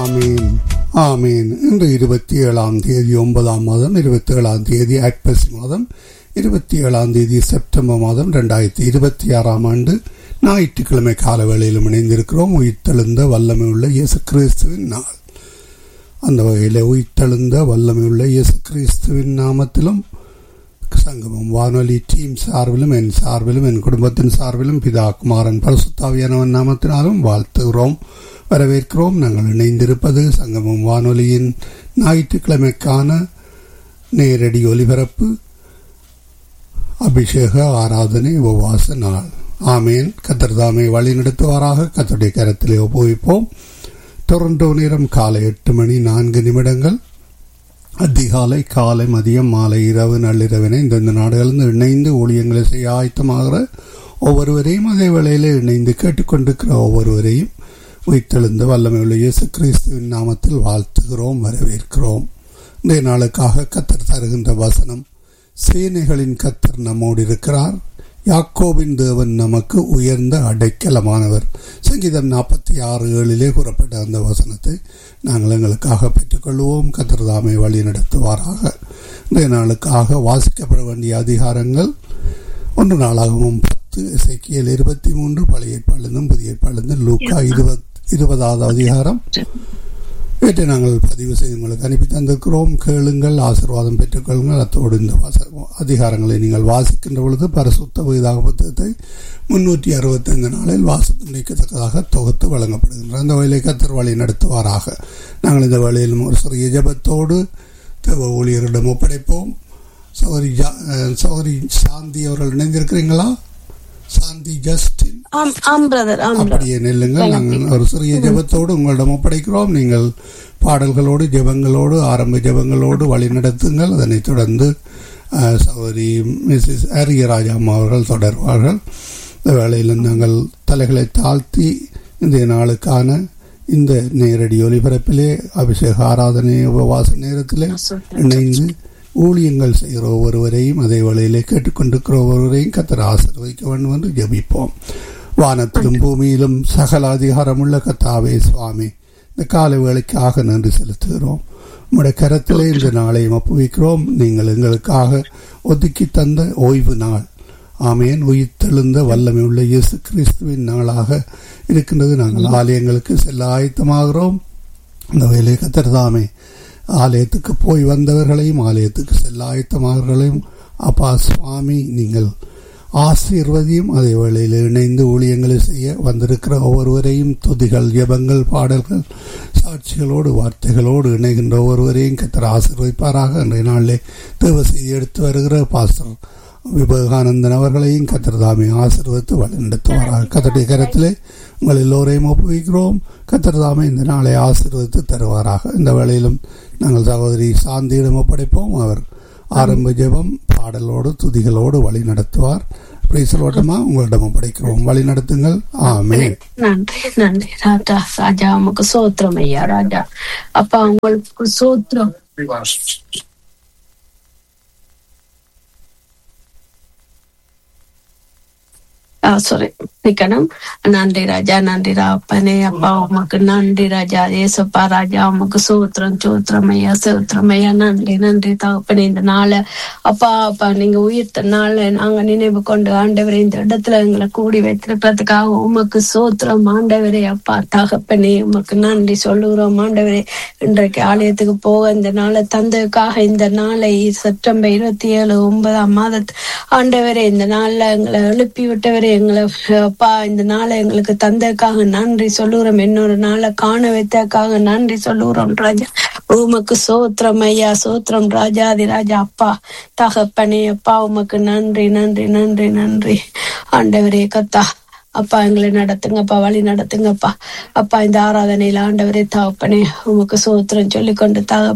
ஆமீன் ஆமீன் இன்று இருபத்தி ஏழாம் தேதி ஒன்பதாம் மாதம் இருபத்தி ஏழாம் தேதி ஐப்பசி மாதம் இருபத்தி ஏழாம் தேதி செப்டம்பர் மாதம் ரெண்டாயிரத்தி இருபத்தி ஆறாம் ஆண்டு ஞாயிற்றுக்கிழமை கால வேளையிலும் இணைந்திருக்கிறோம் உயிர்த்தெழுந்த வல்லமை உள்ள இயேசு கிறிஸ்துவின் நாள் அந்த வகையில் உயிர்த்தெழுந்த வல்லமை உள்ள இயேசு கிறிஸ்துவின் நாமத்திலும் சங்கமம் வானொலி டீம் சார்பிலும் என் சார்பிலும் என் குடும்பத்தின் சார்பிலும் பிதா குமாரன் பரசுத்தாவியானவன் நாமத்தினாலும் வாழ்த்துகிறோம் வரவேற்கிறோம் நாங்கள் இணைந்திருப்பது சங்கமம் வானொலியின் ஞாயிற்றுக்கிழமைக்கான நேரடி ஒலிபரப்பு அபிஷேக ஆராதனை உபவாச நாள் ஆமேன் கத்தர்தாமை வழி நடத்துவாராக கத்தருடைய கரத்திலே ஒப்புவிப்போம் டொரண்டோ நேரம் காலை எட்டு மணி நான்கு நிமிடங்கள் அதிகாலை காலை மதியம் மாலை இரவு நள்ளிரவினை இந்தந்த நாடுகளிலிருந்து இணைந்து ஊழியங்களை செய்ய ஆயத்தமாகிற ஒவ்வொருவரையும் அதே வேளையில் இணைந்து கேட்டுக்கொண்டிருக்கிற ஒவ்வொருவரையும் உயிர்த்தெழுந்த வல்லமையுள்ள இயேசு கிறிஸ்துவின் நாமத்தில் வாழ்த்துகிறோம் வரவேற்கிறோம் இன்றைய நாளுக்காக கத்தர் தருகின்ற வசனம் சேனைகளின் கத்தர் நம்மோடு இருக்கிறார் யாக்கோபின் தேவன் நமக்கு உயர்ந்த அடைக்கலமானவர் சங்கீதம் நாற்பத்தி ஆறு ஏழிலே கூறப்பட்ட அந்த வசனத்தை நாங்கள் எங்களுக்காக பெற்றுக்கொள்வோம் கத்திரதாமை வழி நடத்துவாராக இன்றைய நாளுக்காக வாசிக்கப்பட வேண்டிய அதிகாரங்கள் ஒன்று நாளாகவும் பத்து இசைக்கியல் இருபத்தி மூன்று பழைய ஏற்பாடுந்தும் புதிய ஏற்பாடுந்தும் லூக்கா இருபத் இருபதாவது அதிகாரம் இவற்றை நாங்கள் பதிவு செய்து உங்களுக்கு அனுப்பி தந்திருக்கிறோம் கேளுங்கள் ஆசீர்வாதம் பெற்றுக்கொள்ளுங்கள் அத்தோடு இந்த அதிகாரங்களை நீங்கள் வாசிக்கின்ற பொழுது பரிசுத்த வேதாக புத்தகத்தை முன்னூற்றி அறுபத்தைந்து நாளில் வாசித்து முடிக்கத்தக்கதாக தொகுத்து வழங்கப்படுகின்ற அந்த வழியை கத்தர் வழி நடத்துவாராக நாங்கள் இந்த வழியில் ஒரு சிறிய ஜபத்தோடு தேவ ஊழியரிடம் ஒப்படைப்போம் சௌரி சௌரி சாந்தி அவர்கள் இணைந்திருக்கிறீங்களா சாந்தி ஜஸ்டின் அப்படியே நெல்லுங்கள் நாங்கள் ஒரு சிறிய ஜபத்தோடு உங்களிடம் ஒப்படைக்கிறோம் நீங்கள் பாடல்களோடு ஜபங்களோடு ஆரம்ப ஜபங்களோடு வழி நடத்துங்கள் அதனைத் தொடர்ந்து சௌரி மிஸ்ஸஸ் அரியராஜா அம்மா அவர்கள் தொடர்வார்கள் இந்த வேளையில் நாங்கள் தலைகளை தாழ்த்தி இன்றைய நாளுக்கான இந்த நேரடி ஒலிபரப்பிலே அபிஷேக ஆராதனை உபவாச நேரத்திலே இணைந்து ஊழியங்கள் செய்கிற ஒவ்வொருவரையும் அதே வேளையிலே கேட்டுக்கொண்டிருக்கிற ஒவ்வொருவரையும் கத்தர் ஆசிர்வதிக்க வேண்டும் என்று ஜபிப்போம் வானத்திலும் பூமியிலும் சகல அதிகாரமுள்ள கத்தாவே சுவாமி இந்த கால வேலைக்காக நன்றி செலுத்துகிறோம் உங்களுடைய கரத்திலே இந்த நாளையும் ஒப்புவிக்கிறோம் நீங்கள் எங்களுக்காக ஒதுக்கி தந்த ஓய்வு நாள் ஆமேன் உயிர்த்தெழுந்த வல்லமை உள்ள இயேசு கிறிஸ்துவின் நாளாக இருக்கின்றது நாங்கள் ஆலயங்களுக்கு செல்ல ஆயத்தமாகிறோம் இந்த வேலை கத்தர்தாமே ஆலயத்துக்கு போய் வந்தவர்களையும் ஆலயத்துக்கு செல்ல ஆயத்தமாகர்களையும் அப்பா சுவாமி நீங்கள் ஆசீர்வதியும் அதே வேளையில் இணைந்து ஊழியங்களை செய்ய வந்திருக்கிற ஒவ்வொருவரையும் துதிகள் ஜபங்கள் பாடல்கள் சாட்சிகளோடு வார்த்தைகளோடு இணைகின்ற ஒவ்வொருவரையும் கத்தர் ஆசீர்வதிப்பாராக இன்றைய நாளிலே தேவ செய்தி எடுத்து வருகிற பாஸ்டர் விவேகானந்தன் அவர்களையும் கத்தர் தாமே ஆசீர்வதித்து வழிநடத்துவாராக கத்தருடைய கரத்திலே உங்கள் எல்லோரையும் ஒப்புவிக்கிறோம் கத்தர் தாமே இந்த நாளை ஆசீர்வதித்து தருவாராக இந்த வேளையிலும் நாங்கள் சகோதரி சாந்தியிடம் ஒப்படைப்போம் அவர் ஆரம்ப ஜெபம் பாடலோடு துதிகளோடு வழி நடத்துவார் சொல்லட்டுமா உங்களிடம் ஒப்படைக்கிறோம் வழி நடத்துங்கள் ஆமே நன்றி நன்றி ராஜா ராஜா உமக்கு சோத்திரம் ஐயா ராஜா அப்பா உங்களுக்கு சோத்திரம் சாரி நிக்கணும் நன்றி ராஜா நன்றி ராப்பனே அப்பா உமக்கு நன்றி ராஜா ஏசப்பா ராஜா உமக்கு சூத்திரம் சூத்திரம் ஐயா சூத்திரம் ஐயா நன்றி நன்றி தகப்பனே இந்த நாளை அப்பா அப்பா நீங்க உயிர்த்த நாளை நாங்க நினைவு கொண்டு ஆண்டவரே இந்த இடத்துல எங்களை கூடி வைத்திருக்கிறதுக்காக உமக்கு சோத்திரம் ஆண்டவரே அப்பா தகப்பனே உமக்கு நன்றி சொல்லுகிறோம் ஆண்டவரே இன்றைக்கு ஆலயத்துக்கு போக இந்த நாளை தந்ததுக்காக இந்த நாளை செப்டம்பர் இருபத்தி ஏழு ஒன்பதாம் மாதத்து ஆண்டவரே இந்த நாள்ல எங்களை எழுப்பி விட்டவரே எங்களை அப்பா இந்த நாளை எங்களுக்கு தந்ததுக்காக நன்றி சொல்லுகிறோம் இன்னொரு நாளை காண வைத்ததுக்காக நன்றி சொல்லுகிறோம் ராஜா உமக்கு சோத்திரம் ஐயா சோத்திரம் ராஜாதி ராஜா அப்பா தகப்பனே அப்பா உமக்கு நன்றி நன்றி நன்றி நன்றி ஆண்டவரே கத்தா அப்பா எங்களை நடத்துங்கப்பா வழி நடத்துங்கப்பா அப்பா இந்த ஆராதனையில ஆண்டவரே தகப்பனே உமக்கு சோத்திரம் சொல்லிக்கொண்டு தக